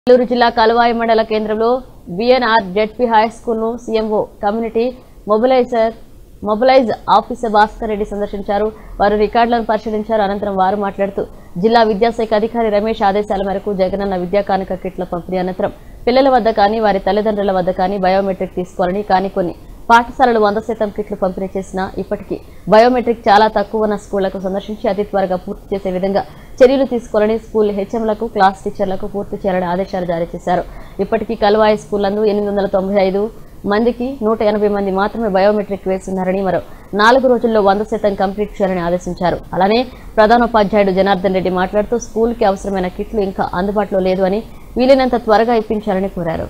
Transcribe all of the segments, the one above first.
నెల్లూరు జిల్లా కలువాయి మండల కేంద్రంలో బిఎన్ఆర్ జెడ్పీ హై స్కూల్ను CMO community mobiliser mobilise officer Bhaskar Reddy సందర్శించారు వారు రికార్డులను పరిశీలించారు అనంతరం వారు మాట్లాడుతూ జిల్లా విద్యాశాఖ అధికారి రమేష్ ఆదేశాల మేరకు జగనన్న విద్యా కానుక కిట్ల పంపిణీ అనంతరం పిల్లల వద్ద కానీ వారి తల్లిదండ్రుల వద్ద కానీ బయోమెట్రిక్ తీసుకోవాలని కానీ కొన్ని పాఠశాలలు వంద శాతం కిట్లు పంపిణీ చేసినా ఇప్పటికీ బయోమెట్రిక్ చాలా తక్కువ ఉన్న స్కూళ్లకు సందర్శించి అతి త్వరగా పూర్తి చేసే విధంగా చర్యలు తీసుకోవాలని స్కూల్ హెచ్ఎంలకు క్లాస్ టీచర్లకు పూర్తి చేయాలని ఆదేశాలు జారీ చేశారు ఇప్పటికీ కల్వాయి స్కూల్ నందు ఎనిమిది వందల తొంభై ఐదు మందికి నూట ఎనభై మంది మాత్రమే బయోమెట్రిక్ వేస్తున్నారని మరో నాలుగు రోజుల్లో వంద శాతం కంప్లీట్ చేయాలని ఆదేశించారు అలానే ప్రధానోపాధ్యాయుడు జనార్దన్ రెడ్డి మాట్లాడుతూ స్కూల్కి అవసరమైన కిట్లు ఇంకా అందుబాటులో లేదు అని వీలైనంత త్వరగా ఇప్పించాలని కోరారు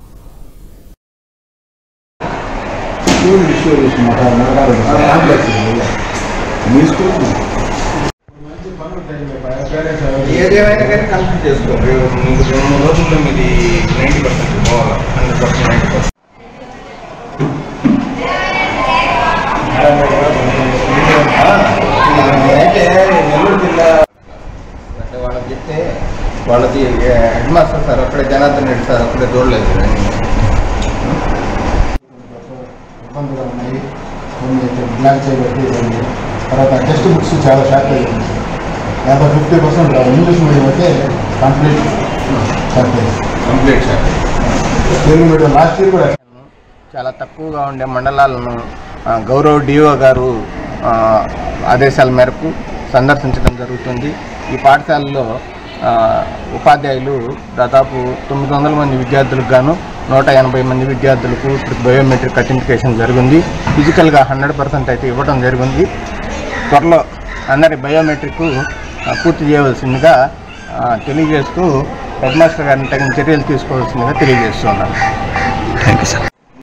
స్కూల్ ఇష్యూ చేసి మాట్లాడారు కాంప్లెక్స్ మీ స్కూల్ ఏదేమైనా కానీ కంప్లీట్ చేసుకో మీకు రెండు మూడు రోజుల్లో మీది నైంటీ పర్సెంట్ పోవాలి హండ్రెడ్ పర్సెంట్ నైంటీ పర్సెంట్ అయితే నెల్లూరు జిల్లా అంటే వాళ్ళకి చెప్తే వాళ్ళది హెడ్ మాస్టర్ సార్ అక్కడే జనార్దన్ రెడ్డి సార్ అక్కడే చూడలేదు ఇబ్బందులు ఉన్నాయి కొన్ని అయితే బ్లాక్ చేయబట్టి ఇబ్బంది తర్వాత టెక్స్ట్ బుక్స్ చాలా షార్టేజ్ ఉంది యాభై ఫిఫ్టీ పర్సెంట్ ఇంగ్లీష్ మీడియం అయితే complete shortage complete sir Telugu medium last year కూడా చాలా తక్కువగా ఉండే మండలాలను ఆ, గౌరవ్ డిఓ గారు ఆ, ఆదేశాల మేరకు సందర్శించడం జరుగుతుంది ఈ పాఠశాలలో ఆ, ఉపాధ్యాయులు దాదాపు తొమ్మిది వందల మంది విద్యార్థులకు గాను నూట ఎనభై మంది విద్యార్థులకు ఇప్పుడు బయోమెట్రిక్ సర్టిఫికేషన్ జరిగింది ఫిజికల్గా హండ్రెడ్ పర్సెంట్ అయితే ఇవ్వడం జరిగింది త్వరలో అందరి బయోమెట్రిక్ ఆ, పూర్తి చేయవలసిందిగా ఆ, తెలియజేస్తూ హెడ్ మాస్టర్ గారిని తగిన చర్యలు తీసుకోవాల్సిందిగా తెలియజేస్తున్నాను థ్యాంక్ యూ సార్